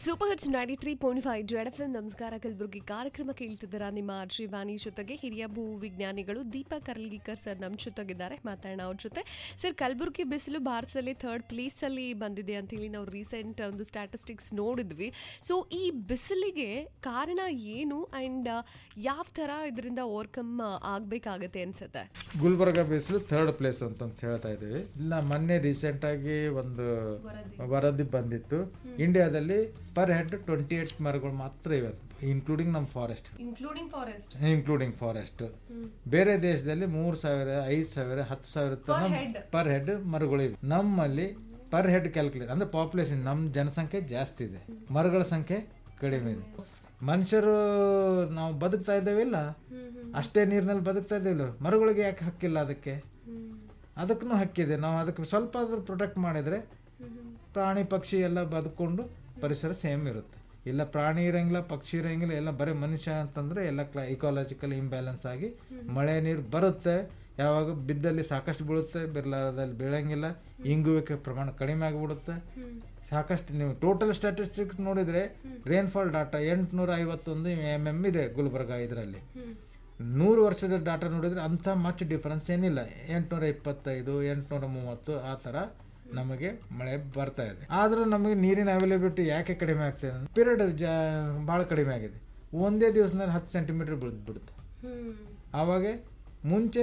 super hits ninety three point five Z F M ನಮಸ್ಕಾರ ಕಲಬುರಗಿ ಕಾರ್ಯಕ್ರಮ ಕೇಳ್ತಿದ್ದೀರಾ ನಿಮ್ಮ ಶ್ರೀವಾಣಿ ಜೊತೆಗೆ ಹಿರಿಯ ಭೂ ವಿಜ್ಞಾನಿಗಳು ದೀಪಾ ಕರ್ಲ್ಗಿಕರ್ ಸರ್ ನಮ್ಮ ಜೊತೆಗಿದ್ದಾರೆ ಮಾತಾಡೋಣ ಅವ್ರ ಜೊತೆ ಸರ್ ಕಲಬುರಗಿ ಬಿಸಿಲು ಭಾರತದಲ್ಲಿ ಥರ್ಡ್ ಪ್ಲೇಸಲ್ಲಿ ಬಂದಿದೆ ಅಂತ ಹೇಳಿ ನಾವು ರೀಸೆಂಟ್ ಒಂದು ಸ್ಟ್ಯಾಟಿಸ್ಟಿಕ್ಸ್ ನೋಡಿದ್ವಿ ಸೊ ಈ ಬಿಸಿಲಿಗೆ ಕಾರಣ ಏನು ಆ್ಯಂಡ್ ಯಾವ ಥರ ಇದರಿಂದ ಓವರ್ಕಮ್ ಆಗಬೇಕಾಗತ್ತೆ ಅನ್ಸುತ್ತೆ ಗುಲ್ಬರ್ಗ ಬೇಸಲು ಥರ್ಡ್ ಪ್ಲೇಸ್ ಅಂತಂತ ಹೇಳ್ತಾ ಇದ್ದೀವಿ ಇಲ್ಲ ಮೊನ್ನೆ ರೀಸೆಂಟ್ ಆಗಿ ಒಂದು ವರದಿ ಬಂದಿತ್ತು ಇಂಡಿಯಾದಲ್ಲಿ ಪರ್ ಹೆಡ್ ಟ್ವೆಂಟಿ ಏಟ್ ಮರಗಳು ಮಾತ್ರ ಇವೆ ಇನ್ಕ್ಲೂಡಿಂಗ್ ನಮ್ಮ forest including forest including forest ಬೇರೆ ದೇಶದಲ್ಲಿ ಮೂರ್ ಸಾವಿರ ಐದ್ ಸಾವಿರ ಹತ್ತು ಸಾವಿರ ಪರ್ ಹೆಡ್ ಮರಗಳು ಇವೆ ನಮ್ಮಲ್ಲಿ ಪರ್ ಹೆಡ್ ಕ್ಯಾಲ್ಕುಲೇಟ್ ಅಂದ್ರೆ ಪಾಪ್ಯುಲೇಷನ್ ನಮ್ಮ ಜನಸಂಖ್ಯೆ ಜಾಸ್ತಿ ಇದೆ ಮರಗಳ ಸಂಖ್ಯೆ ಕಡಿಮೆ ಇದೆ ಮನುಷ್ಯರು ನಾವು ಬದುಕ್ತಾ ಇದ್ದೇವಿಲ್ಲ ಅಷ್ಟೇ ನೀರಿನಲ್ಲಿ ಬದುಕ್ತಾ ಇದ್ದೇವಿಲ್ಲ ಮರಗಳಿಗೆ ಯಾಕೆ ಹಕ್ಕಿಲ್ಲ ಅದಕ್ಕೆ ಅದಕ್ಕೂ ಹಕ್ಕಿದೆ ನಾವು ಅದಕ್ಕೆ ಸ್ವಲ್ಪ ಆದ್ರೂ ಪ್ರೊಟೆಕ್ಟ್ ಮಾಡಿದ್ರೆ ಪ್ರಾಣಿ ಪಕ್ಷಿ ಎಲ್ಲ ಬದುಕೊಂಡು ಪರಿಸರ ಸೇಮ್ ಇರುತ್ತೆ ಇಲ್ಲ ಪ್ರಾಣಿ ಇರಂಗಿಲ್ಲ ಪಕ್ಷಿ ಇರಂಗಿಲ್ಲ ಎಲ್ಲ ಬರೀ ಮನುಷ್ಯ ಅಂತಂದ್ರೆ ಎಲ್ಲ ಕ್ಲಾ ಇಕಾಲಜಿಕಲ್ ಇಂಬ್ಯಾಲೆನ್ಸ್ ಆಗಿ ಮಳೆ ನೀರು ಬರುತ್ತೆ ಯಾವಾಗ ಬಿದ್ದಲ್ಲಿ ಸಾಕಷ್ಟು ಬೀಳುತ್ತೆ ಬಿರ್ಲಾದಲ್ಲಿ ಬೀಳಂಗಿಲ್ಲ ಇಂಗುವಿಕೆ ಪ್ರಮಾಣ ಕಡಿಮೆ ಆಗಿಬಿಡುತ್ತೆ ಸಾಕಷ್ಟು ನೀವು ಟೋಟಲ್ ಸ್ಟ್ಯಾಟಿಸ್ಟಿಕ್ಸ್ ನೋಡಿದ್ರೆ ರೇನ್ಫಾಲ್ ಡಾಟಾ ಎಂಟುನೂರ ಐವತ್ತೊಂದು ಎಮ್ ಎಮ್ ಇದೆ ಗುಲ್ಬರ್ಗ ಇದರಲ್ಲಿ ನೂರು ವರ್ಷದ ಡಾಟಾ ನೋಡಿದ್ರೆ ಅಂಥ ಮಚ್ ಡಿಫರೆನ್ಸ್ ಏನಿಲ್ಲ ಎಂಟುನೂರ ಇಪ್ಪತ್ತೈದು ಎಂಟುನೂರ ಮೂವತ್ತು ಆ ಥರ ನಮಗೆ ಮಳೆ ಬರ್ತಾ ಇದೆ ಆದರೂ ನಮಗೆ ನೀರಿನ ಅವೈಲೇಬಿಲಿಟಿ ಯಾಕೆ ಕಡಿಮೆ ಆಗ್ತಾ ಇದೆ ಪೀರಿಯಡ್ ಜಾ ಭಾಳ ಕಡಿಮೆ ಆಗಿದೆ ಒಂದೇ ದಿವಸದಲ್ಲಿ ಹತ್ತು ಸೆಂಟಿಮೀಟರ್ ಬಿಡುತ್ತೆ ಬಿಡುತ್ತೆ ಆವಾಗ ಮುಂಚೆ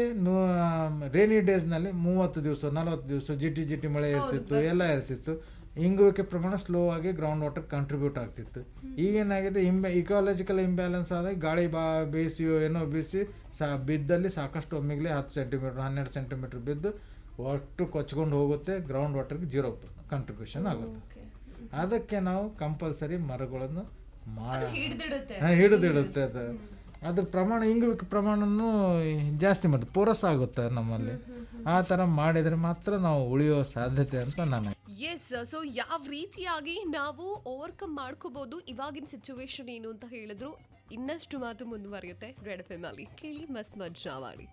ರೇನಿ ಡೇಸ್ನಲ್ಲಿ ಮೂವತ್ತು ದಿವಸ ನಲವತ್ತು ದಿವಸ ಜಿಟಿ ಜಿಟಿ ಮಳೆ ಇರ್ತಿತ್ತು ಎಲ್ಲ ಇರ್ತಿತ್ತು ಇಂಗುವಿಕೆ ಪ್ರಮಾಣ ಸ್ಲೋ ಆಗಿ ಗ್ರೌಂಡ್ ವಾಟರ್ ಕಂಟ್ರಿಬ್ಯೂಟ್ ಆಗ್ತಿತ್ತು ಈಗೇನಾಗಿದೆ ಇಂಬೆ ಇಕಾಲಜಿಕಲ್ ಇಂಬ್ಯಾಲೆನ್ಸ್ ಆದಾಗ ಗಾಳಿ ಬಾ ಬೀಸಿಯೋ ಏನೋ ಬೀಸಿ ಸಾ ಬಿದ್ದಲ್ಲಿ ಸಾಕಷ್ಟು ಒಮ್ಮಿಗ್ಲೇ ಹತ್ತು ಸೆಂಟಿಮೀಟರ್ ಹನ್ನೆರಡು ಸೆಂಟಿಮೀಟರ್ ಬಿದ್ದು ಅಷ್ಟು ಕೊಚ್ಕೊಂಡು ಹೋಗುತ್ತೆ ಗ್ರೌಂಡ್ ವಾಟರ್ಗೆ ಜೀರೋ ಕಂಟ್ರಿಬ್ಯೂಷನ್ ಆಗುತ್ತೆ ಅದಕ್ಕೆ ನಾವು ಕಂಪಲ್ಸರಿ ಮರಗಳನ್ನು ಮಾ ಹಾ, ಹಿಡಿದಿಡುತ್ತೆ ಅದು ಅದ್ರ ಪ್ರಮಾಣ ಇಂಗುವಿಕೆ ಪ್ರಮಾಣನೂ ಜಾಸ್ತಿ ಮಾಡಿ ಪೋರಸ್ ಆಗುತ್ತೆ ನಮ್ಮಲ್ಲಿ ಆ ಥರ ಮಾಡಿದರೆ ಮಾತ್ರ ನಾವು ಉಳಿಯೋ ಸಾಧ್ಯತೆ ಅಂತ ನಾನು ಎಸ್ ಸೊ ಯಾವ ರೀತಿಯಾಗಿ ನಾವು ಓವರ್ಕಮ್ ಮಾಡ್ಕೋಬಹುದು ಇವಾಗಿನ ಸಿಚುವೇಶನ್ ಏನು ಅಂತ ಹೇಳಿದ್ರು ಇನ್ನಷ್ಟು ಮಾತು ಮುಂದುವರಿಯುತ್ತೆ ರೆಡ್ ಎಫ್ ಎಂ ಅಲ್ಲಿ ಕೇಳಿ ಮಸ್ತ್ ಮಜ್ಜಾ ಮಾಡಿ